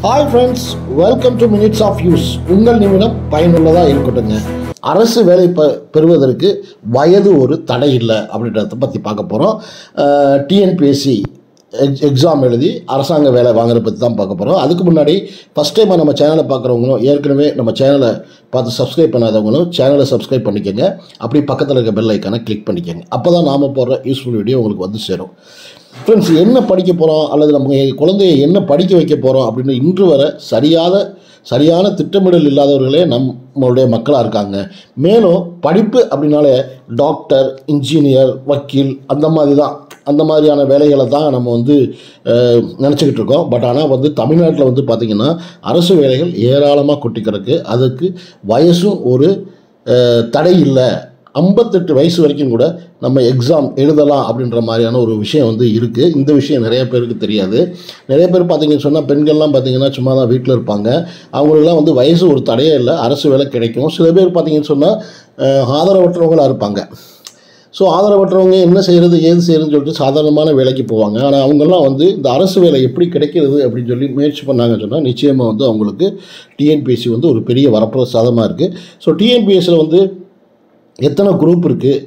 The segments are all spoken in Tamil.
hi friends welcome to minutes of use உங்கள் நிமிடம் பயனுள்ளதாக இருக்கட்டுங்க அரசு வேலை பெ பெறுவதற்கு வயது ஒரு தடை இல்லை அப்படின்றத பற்றி பார்க்க போகிறோம் டிஎன்பிஎஸ்சி எக் எக்ஸாம் எழுதி அரசாங்க வேலை வாங்குறத பற்றி தான் பார்க்க போகிறோம் அதுக்கு முன்னாடி ஃபஸ்ட் டைம் நம்ம சேனலை பார்க்குறவங்களும் ஏற்கனவே நம்ம சேனலை பார்த்து சப்ஸ்கிரைப் பண்ணாதவங்களும் சேனலை சப்ஸ்கிரைப் பண்ணிக்கோங்க அப்படி பக்கத்தில் இருக்க பெல் ஐக்கானை கிளிக் பண்ணிக்கோங்க அப்போ தான் நாம் போடுற யூஸ்ஃபுல் வீடியோ உங்களுக்கு வந்து சேரும் ஃப்ரெண்ட்ஸ் என்ன படிக்க போகிறோம் அல்லது நம்ம குழந்தைய என்ன படிக்க வைக்க போகிறோம் அப்படின்னு இன்று வரை சரியாத சரியான திட்டமிடல் இல்லாதவர்களே நம்மளுடைய மக்களாக இருக்காங்க மேலும் படிப்பு அப்படின்னாலே டாக்டர் இன்ஜினியர் வக்கீல் அந்த மாதிரி தான் அந்த மாதிரியான வேலைகளை தான் நம்ம வந்து அஹ், நினச்சிக்கிட்டு இருக்கோம் பட் ஆனால் வந்து தமிழ்நாட்டில் வந்து பார்த்திங்கன்னா அரசு வேலைகள் ஏராளமாக கொட்டி கிடக்கு அதுக்கு வயசும் ஒரு அஹ், தடை இல்லை ஐம்பத்தெட்டு வயசு வரைக்கும் கூட நம்ம எக்ஸாம் எழுதலாம் அப்படின்ற மாதிரியான ஒரு விஷயம் வந்து இருக்குது இந்த விஷயம் நிறைய பேருக்கு தெரியாது நிறைய பேர் பார்த்தீங்கன்னு சொன்னால் பெண்கள்லாம் பார்த்தீங்கன்னா சும்மா தான் வீட்டில் இருப்பாங்க அவங்களுக்குலாம் வந்து வயசு ஒரு தடையே இல்லை அரசு வேலை கிடைக்கும் சில பேர் பார்த்தீங்கன்னு சொன்னால் ஆதரவற்றவங்களாக இருப்பாங்க ஸோ ஆதரவற்றவங்க என்ன செய்கிறது ஏது செய்யறதுன்னு சொல்லிட்டு சாதாரணமான வேலைக்கு போவாங்க ஆனால் அவங்கெல்லாம் வந்து இந்த அரசு வேலை எப்படி கிடைக்கிறது அப்படின்னு சொல்லி முயற்சி பண்ணாங்கன்னு சொன்னால் நிச்சயமாக வந்து அவங்களுக்கு டிஎன்பிஎஸ்சி வந்து ஒரு பெரிய வரப்பிரசாதமாக இருக்குது ஸோ டிஎன்பிஎஸ்சியில் வந்து எத்தனை குரூப் இருக்குது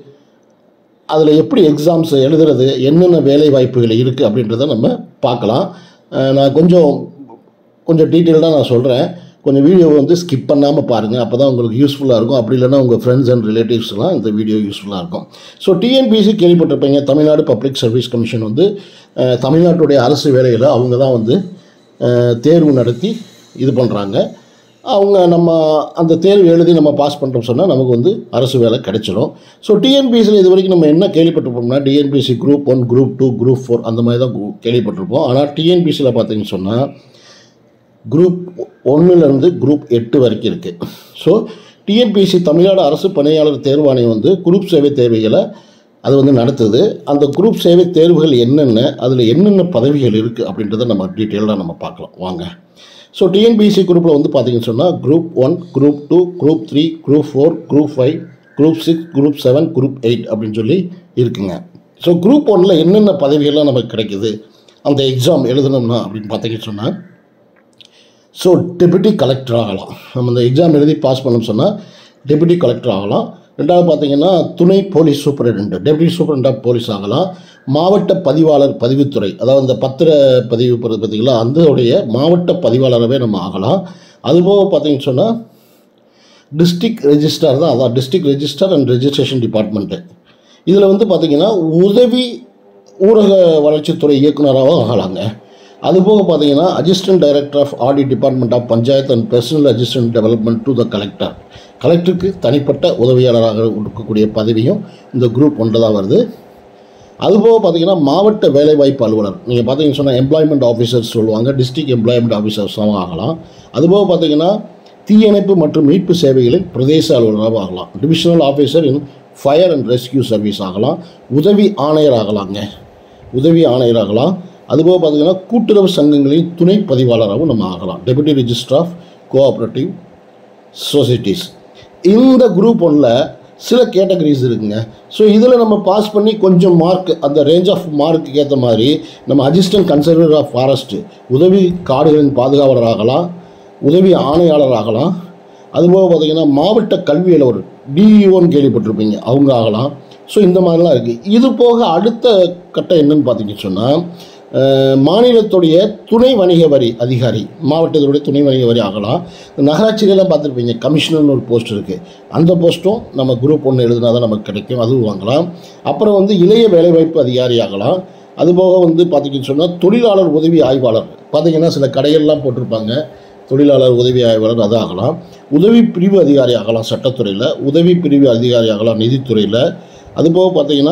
அதில் எப்படி எக்ஸாம்ஸ் எழுதுறது என்னென்ன வேலை வாய்ப்புகள் இருக்குது அப்படின்றத நம்ம பார்க்கலாம் அஹ் நான் கொஞ்சம் கொஞ்சம் டீட்டெயில்டாக நான் சொல்கிறேன் கொஞ்சம் வீடியோவை வந்து ஸ்கிப் பண்ணாமல் பாருங்கள் அப்போ தான் உங்களுக்கு யூஸ்ஃபுல்லாக இருக்கும் அப்படி இல்லைன்னா உங்கள் ஃப்ரெண்ட்ஸ் அண்ட் ரிலேட்டிவ்ஸ்லாம் இந்த வீடியோ யூஸ்ஃபுல்லாக இருக்கும் ஸோ டிஎன்பிசி கேள்விப்பட்டிருப்பீங்க தமிழ்நாடு பப்ளிக் சர்வீஸ் கமிஷன் வந்து அஹ், தமிழ்நாட்டுடைய அரசு வேலையில் அவங்க தான் வந்து அஹ், தேர்வு நடத்தி இது பண்ணுறாங்க அவங்க நம்ம அந்த தேர்வு எழுதி நம்ம பாஸ் பண்ணுறோம் சொன்னால் நமக்கு வந்து அரசு வேலை கிடைச்சிடும் ஸோ டிஎன்பிஎஸ்சியில் இது வரைக்கும் நம்ம என்ன கேள்விப்பட்டிருப்போம்னா TNPSC group one group two group four அந்த மாதிரி தான் கு- கேள்விப்பட்டிருப்போம் ஆனால் டிஎன்பிஎஸ்சியில் பார்த்தீங்கன்னு சொன்னால் குரூப் ஒன்றுலேருந்து குரூப் எட்டு வரைக்கும் இருக்குது ஸோ டிஎன்பிஎஸ்சி தமிழ்நாடு அரசு பணியாளர் தேர்வாணையம் வந்து குரூப் சேவை தேவைகளை அது வந்து நடத்துது அந்த குரூப் சேவை தேர்வுகள் என்னென்ன அதில் என்னென்ன பதவிகள் இருக்குது அப்படின்றத நம்ம டீட்டெயிலாக நம்ம பார்க்கலாம் வாங்க ஸோ டிஎன்பிஎஸ்சி குரூப்பில் வந்து பார்த்தீங்கன்னு சொன்னால் group one group two group three group four group five group six group seven group eight அப்படின்னு சொல்லி இருக்குங்க ஸோ குரூப் ஒன்னில் என்னென்ன பதவிகள்லாம் நமக்கு கிடைக்குது அந்த எக்ஸாம் எழுதணும்னா அப்படின்னு பார்த்தீங்கன்னு சொன்னால் ஸோ டெபுட்டி கலெக்டர் ஆகலாம் நம்ம இந்த எக்ஸாம் எழுதி பாஸ் பண்ணோம்னு சொன்னால் டெபுட்டி கலெக்டர் ஆகலாம் ரெண்டாவது பார்த்தீங்கன்னா துணை police superintendent deputy superintendent of police ஆகலாம் மாவட்ட பதிவாளர் பதிவுத்துறை அதாவது இந்த பத்திர பதிவு போகிறது பார்த்தீங்களா அதோடைய மாவட்ட பதிவாளராகவே நம்ம ஆகலாம் அதுபோக பார்த்தீங்கன்னு சொன்னால் டிஸ்ட்ரிக்ட் ரெஜிஸ்டார் தான் அதான் district register and registration department இதில் வந்து பார்த்திங்கன்னா உதவி ஊரக வளர்ச்சித்துறை இயக்குனராகவும் ஆகலாங்க அதுபோக பார்த்தீங்கன்னா assistant director of audit department of panchayat and personal assistant development to the collector கலெக்டருக்கு தனிப்பட்ட உதவியாளராக இருக்கக்கூடிய பதவியும் இந்த குரூப் ஒன்று தான் வருது அதுபோக பார்த்தீங்கன்னா மாவட்ட வேலைவாய்ப்பு அலுவலர் நீங்கள் பார்த்தீங்கன்னு சொன்னால் எம்ப்ளாய்மெண்ட் ஆஃபீஸர்ஸ் சொல்லுவாங்க டிஸ்ட்ரிக்ட் எம்ப்ளாய்மெண்ட் ஆஃபீஸர்ஸாகவும் ஆகலாம் அதுபோக பார்த்தீங்கன்னா தீயணைப்பு மற்றும் மீட்பு சேவைகளில் பிரதேச அலுவலராக ஆகலாம் divisional officer in fire and rescue service ஆகலாம் உதவி ஆணையர் ஆகலாங்க உதவி ஆணையர் ஆகலாம் அதுபோக பார்த்தீங்கன்னா கூட்டுறவு சங்கங்களின் துணை பதிவாளராகவும் நம்ம ஆகலாம் deputy register of cooperative societies இந்த குரூப் ஒன்றில் சில கேட்டகரிஸ் இருக்குங்க ஸோ இதில் நம்ம பாஸ் பண்ணி கொஞ்சம் மார்க் அந்த ரேஞ்ச் ஆஃப் மார்க்குக்கு ஏற்ற மாதிரி நம்ம அசிஸ்டன்ட் கன்சர்வேட்டர் ஆஃப் ஃபாரஸ்ட் உதவி காடுகளின் பாதுகாவலர் ஆகலாம் உதவி ஆணையாளர் ஆகலாம் அதுபோக பார்த்தீங்கன்னா மாவட்ட கல்வி அலுவலர் டிஇஓன்னு கேள்விப்பட்டிருப்பீங்க அவங்க ஆகலாம் ஸோ இந்த மாதிரிலாம் இருக்குது இது போக அடுத்த கட்டம் என்னன்னு பார்த்தீங்கன்னு சொன்னால் அஹ், மாநிலத்துடைய துணை வணிக வரி அதிகாரி மாவட்டத்துடைய துணை வணிக வரி ஆகலாம் நகராட்சிகளெல்லாம் பார்த்துருப்பீங்க கமிஷனர்னு ஒரு போஸ்ட் இருக்குது அந்த போஸ்ட்டும் நம்ம குரூப் ஒன்று எழுதினா தான் நமக்கு கிடைக்கும் அதுவும் வாங்கலாம் அப்புறம் வந்து இளைய வேலைவாய்ப்பு அதிகாரி ஆகலாம் அதுபோக வந்து பார்த்தீங்கன்னு சொன்னால் தொழிலாளர் உதவி ஆய்வாளர் பார்த்தீங்கன்னா சில கடைகள்லாம் போட்டிருப்பாங்க தொழிலாளர் உதவி ஆய்வாளர் அது ஆகலாம் உதவி பிரிவு அதிகாரி ஆகலாம் சட்டத்துறையில் உதவி பிரிவு அதிகாரி ஆகலாம் நிதித்துறையில் அதுபோக பார்த்தீங்கன்னா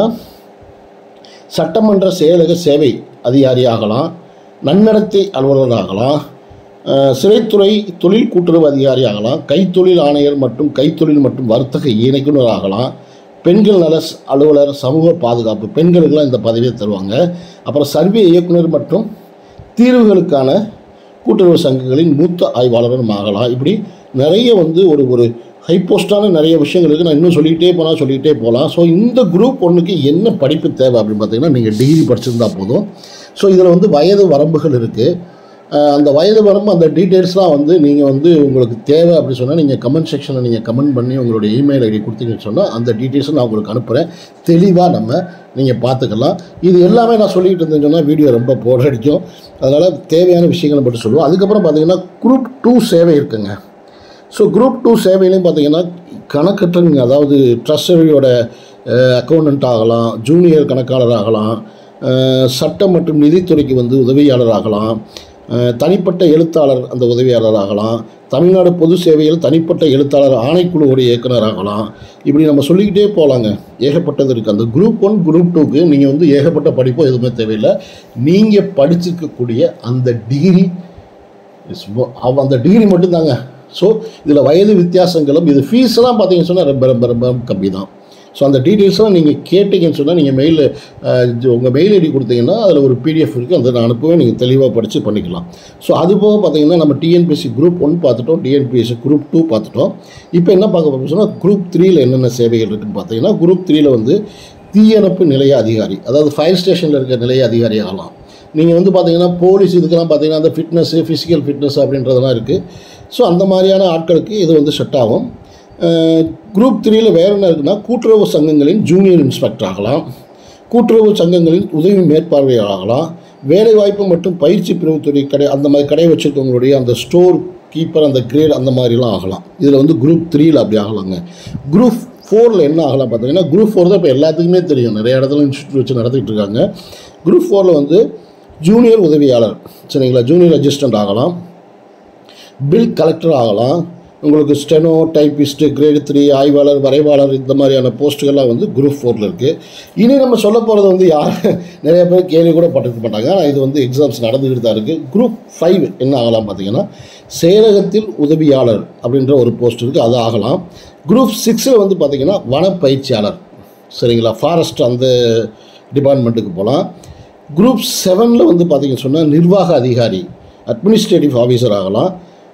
சட்டமன்ற செயலக சேவை அதிகாரி ஆகலாம் நன்னடத்தை அலுவலர் ஆகலாம் அஹ், சிறைத்துறை தொழில் கூட்டுறவு அதிகாரி ஆகலாம் கைத்தொழில் ஆணையர் மற்றும் கைத்தொழில் மற்றும் வர்த்தக இணைக்குனர் ஆகலாம் பெண்கள் நல ஸ்- அலுவலர் சமூக பாதுகாப்பு பெண்களுக்கெல்லாம் இந்த பதவியை தருவாங்க அப்புறம் சர்வே இயக்குனர் மற்றும் தீர்வுகளுக்கான கூட்டுறவு சங்கங்களின் மூத்த ஆய்வாளரும் நம்ம ஆகலாம் இப்படி நிறைய வந்து ஒரு ஒரு ஹை போஸ்டான நிறைய விஷயங்கள் இருக்குது நான் இன்னும் சொல்லிக்கிட்டே போனால் சொல்லிக்கிட்டே போகலாம் ஸோ இந்த குரூப் ஒன்றுக்கு என்ன படிப்பு தேவை அப்படின்னு பார்த்தீங்கன்னா நீங்கள் டிகிரி படிச்சிருந்தா போதும் ஸோ இதில் வந்து வயது வரம்புகள் இருக்குது அஹ் அந்த வயது வரம்பு அந்த டீட்டெயில்ஸ்லாம் வந்து நீங்கள் வந்து உங்களுக்கு தேவை அப்படி சொன்னால் நீங்கள் கமெண்ட் செக்ஷனில் நீங்கள் கமெண்ட் பண்ணி உங்களுடைய இமெயில் ஐடி கொடுத்தீங்கன்னு சொன்னால் அந்த டீட்டெயில்ஸை நான் உங்களுக்கு அனுப்புகிறேன் தெளிவாக நம்ம நீங்கள் பார்த்துக்கலாம் இது எல்லாமே நான் சொல்லிக்கிட்டு இருந்தேன்னு சொன்னால் வீடியோ ரொம்ப போர் அடிக்கும் அதனால் தேவையான விஷயங்களை மட்டும் சொல்லுவோம் அதுக்கப்புறம் பார்த்தீங்கன்னா குரூப் டூ சேவை இருக்குங்க ஸோ குரூப் டூ சேவையிலையும் பார்த்தீங்கன்னா கணக்கற்றவங்க அதாவது ட்ரஸ்டரியோட அக்கௌண்டன்ட் ஆகலாம் ஜூனியர் கணக்காளர் ஆகலாம் அஹ், சட்டம் மற்றும் நிதித்துறைக்கு வந்து உதவியாளர் ஆகலாம் அஹ், தனிப்பட்ட எழுத்தாளர் அந்த உதவியாளர் ஆகலாம் தமிழ்நாடு பொது சேவையில் தனிப்பட்ட எழுத்தாளர் ஆணைக்குழுவுடைய இயக்குனர் ஆகலாம் இப்படி நம்ம சொல்லிக்கிட்டே போகலாங்க ஏகப்பட்டது இருக்குது அந்த குரூப் ஒன் குரூப் டூக்கு நீங்கள் வந்து ஏகப்பட்ட படிப்போ எதுவுமே தேவையில்லை நீங்கள் படிச்சிருக்கக்கூடிய அந்த டிகிரி இஸ் மோ- அவ- அந்த டிகிரி மட்டும்தாங்க ஸோ இதில் வயது வித்தியாசங்களும் இது ஃபீஸ்லாம் பார்த்தீங்கன்னு சொன்னால் ரொம்ப ரொம்ப ரொம்ப கம்மி தான் ஸோ அந்த டீட்டெயில்ஸ்லாம் நீங்கள் கேட்டிங்கன்னு சொன்னால் நீங்கள் மெயில் உங்கள் மெயில் ஐடி கொடுத்தீங்கன்னா அதில் ஒரு பிடிஎஃப் இருக்குது அதை நான் அனுப்புவேன் நீங்கள் தெளிவாக படித்து பண்ணிக்கலாம் ஸோ அது போக பார்த்தீங்கன்னா நம்ம டிஎன்பிஎஸ்சி குரூப் ஒன் பார்த்துட்டோம் டிஎன்பிஎஸ்சி குரூப் டூ பார்த்துட்டோம் இப்போ என்ன பார்க்க போகிறோம் சொன்னால் குரூப் த்ரீயில் என்னென்ன சேவைகள் இருக்குன்னு பார்த்தீங்கன்னா குரூப் த்ரீயில் வந்து தீயணைப்பு நிலைய அதிகாரி அதாவது ஃபயர் ஸ்டேஷனில் இருக்க நிலைய அதிகாரி ஆகலாம் நீங்கள் வந்து பார்த்தீங்கன்னா போலீஸ் இதுக்கெல்லாம் பார்த்தீங்கன்னா அந்த ஃபிட்னஸ்ஸு ஃபிசிக்கல் ஃபிட்னஸ் அப்படின்றதெல்லாம் இருக்குது ஸோ அந்த மாதிரியான ஆட்களுக்கு இது வந்து செட் ஆகும் குரூப் த்ரீயில் வேறு என்ன இருக்குன்னா கூட்டுறவு சங்கங்களின் ஜூனியர் இன்ஸ்பெக்டர் ஆகலாம் கூட்டுறவு சங்கங்களின் உதவி மேற்பார்வையாளர் ஆகலாம் வேலைவாய்ப்பு மற்றும் பயிற்சி பிரிவுத்துறை கடை அந்த மாதிரி கடை வச்சுருக்கவங்களுடைய அந்த ஸ்டோர் கீப்பர் அந்த கிரேட் அந்த மாதிரிலாம் ஆகலாம் இதில் வந்து குரூப் த்ரீயில் அப்படி ஆகலாங்க குரூப் ஃபோரில் என்ன ஆகலாம் பார்த்தீங்கன்னா குரூப் ஃபோர் தான் இப்போ எல்லாத்துக்குமே தெரியும் நிறைய இடத்துல இன்ஸ்டியூட் வச்சு நடத்திட்டு இருக்காங்க குரூப் ஃபோரில் வந்து ஜூனியர் உதவியாளர் சரிங்களா ஜூனியர் அசிஸ்டண்ட் ஆகலாம் பில் கலெக்டர் ஆகலாம் உங்களுக்கு ஸ்டெனோ டைப்பிஸ்ட்டு கிரேட் த்ரீ ஆய்வாளர் வரைவாளர் இந்த மாதிரியான போஸ்ட்டுகள்லாம் வந்து குரூப் ஃபோரில் இருக்குது இனி நம்ம சொல்ல போகிறது வந்து யார் நிறைய பேர் கேள்வி கூட பட்டிருக்க மாட்டாங்க ஆனால் இது வந்து எக்ஸாம்ஸ் நடந்துக்கிட்டு தான் இருக்குது குரூப் ஃபைவ் என்ன ஆகலாம் பார்த்தீங்கன்னா செயலகத்தில் உதவியாளர் அப்படின்ற ஒரு போஸ்ட் இருக்குது அது ஆகலாம் குரூப் சிக்ஸில் வந்து பார்த்தீங்கன்னா வனப்பயிற்சியாளர் சரிங்களா ஃபாரஸ்ட் அந்த டிபார்ட்மெண்ட்டுக்கு போகலாம் குரூப் செவனில் வந்து பார்த்தீங்கன்னு சொன்னால் நிர்வாக அதிகாரி அட்மினிஸ்ட்ரேட்டிவ் ஆஃபீஸர் ஆகலாம்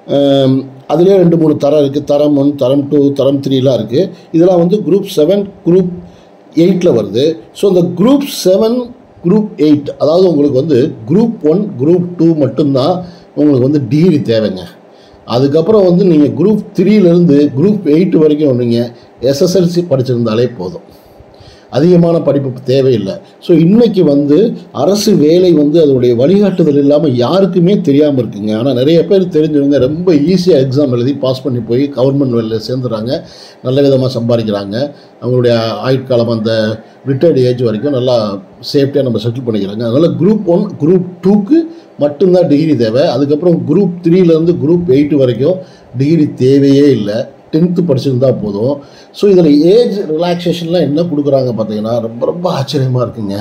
அதுலேயே ரெண்டு மூணு தரம் இருக்குது தரம் ஒன் தரம் டூ தரம் த்ரீலாம் இருக்குது இதெல்லாம் வந்து குரூப் செவன் குரூப் எயிட்டில் வருது ஸோ இந்த குரூப் செவன் குரூப் எயிட் அதாவது உங்களுக்கு வந்து குரூப் ஒன் குரூப் டூ மட்டும்தான் உங்களுக்கு வந்து டிகிரி தேவைங்க அதுக்கப்புறம் வந்து நீங்கள் குரூப் த்ரீலேருந்து குரூப் எயிட் வரைக்கும் நீங்கள் எஸ்எஸ்எல்சி படிச்சிருந்தாலே போதும் அதிகமான படிப்பு தேவையில்லை ஸோ இன்றைக்கி வந்து அரசு வேலை வந்து அதனுடைய வழிகாட்டுதல் இல்லாமல் யாருக்குமே தெரியாமல் இருக்குங்க ஆனால் நிறைய பேர் தெரிஞ்சவங்க ரொம்ப ஈஸியாக எக்ஸாம் எழுதி பாஸ் பண்ணி போய் கவர்மெண்ட் வேலையில் சேர்ந்துறாங்க நல்ல விதமாக சம்பாதிக்கிறாங்க அவங்களுடைய ஆயுட்காலம் அந்த ரிட்டையர்டு ஏஜ் வரைக்கும் நல்லா சேஃப்டியாக நம்ம செட்டில் பண்ணிக்கிறாங்க அதனால் குரூப் ஒன் குரூப் டூக்கு மட்டும்தான் டிகிரி தேவை அதுக்கப்புறம் குரூப் த்ரீலேருந்து குரூப் எயிட் வரைக்கும் டிகிரி தேவையே இல்லை டென்த்து படிச்சிருந்தா போதும் ஸோ இதில் ஏஜ் ரிலாக்ஸேஷன்லாம் என்ன கொடுக்குறாங்க பார்த்தீங்கன்னா ரொம்ப ரொம்ப ஆச்சரியமாக இருக்குங்க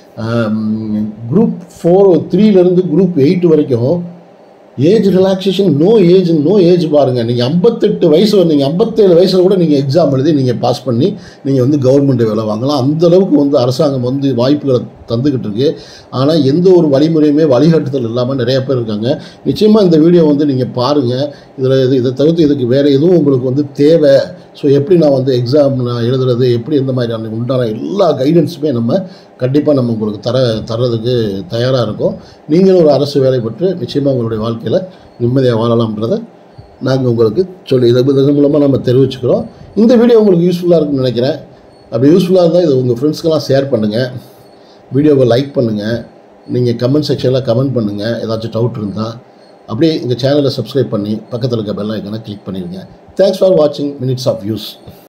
குரூப் ஃபோர் த்ரீலேருந்து குரூப் எயிட் வரைக்கும் age relaxation no age no age பாருங்கள் நீங்கள் ஐம்பத்தெட்டு வயசு நீங்கள் ஐம்பத்தேழு வயசில் கூட நீங்கள் எக்ஸாம் எழுதி நீங்கள் பாஸ் பண்ணி நீங்கள் வந்து கவர்மெண்ட் வேலை வாங்கலாம் அந்த அளவுக்கு வந்து அரசாங்கம் வந்து வாய்ப்புகளை தந்துக்கிட்டு இருக்கு ஆனால் எந்த ஒரு வழிமுறையுமே வழிகாட்டுதல் இல்லாமல் நிறைய பேர் இருக்காங்க நிச்சயமாக இந்த வீடியோ வந்து நீங்கள் பாருங்கள் இதில் இது இதை தவிர்த்து இதுக்கு வேறு எதுவும் உங்களுக்கு வந்து தேவை ஸோ எப்படி நான் வந்து எக்ஸாம் நான் எழுதுறது எப்படி எந்த மாதிரியான உண்டான எல்லா கைடன்ஸுமே நம்ம கண்டிப்பாக நம்ம உங்களுக்கு தர தர்றதுக்கு தயாராக இருக்கோம் நீங்களும் ஒரு அரசு வேலை பெற்று நிச்சயமாக உங்களுடைய வாழ்க்கையில் நிம்மதியாக வாழலாம்ன்றதை நாங்கள் உங்களுக்கு சொல்லி இது இதன் மூலமாக நம்ம தெரிவிச்சுக்கிறோம் இந்த வீடியோ உங்களுக்கு யூஸ்ஃபுல்லாக இருக்குன்னு நினைக்கிறேன் அப்படி யூஸ்ஃபுல்லாக இருந்தால் இது உங்கள் ஃப்ரெண்ட்ஸ்க்கெல்லாம் ஷேர் பண்ணுங்கள் வீடியோவை லைக் பண்ணுங்கள் நீங்கள் கமெண்ட் செக்ஷனில் கமெண்ட் பண்ணுங்கள் ஏதாச்சும் டவுட் இருந்தால் அப்படியே எங்கள் சேனலை சப்ஸ்கிரைப் பண்ணி பக்கத்தில் இருக்க பெல் ஐக்கனை கிளிக் பண்ணிடுங்க தேங்க்ஸ் ஃபார் வாட்சிங் மினிட்ஸ் ஆஃப் யூஸ்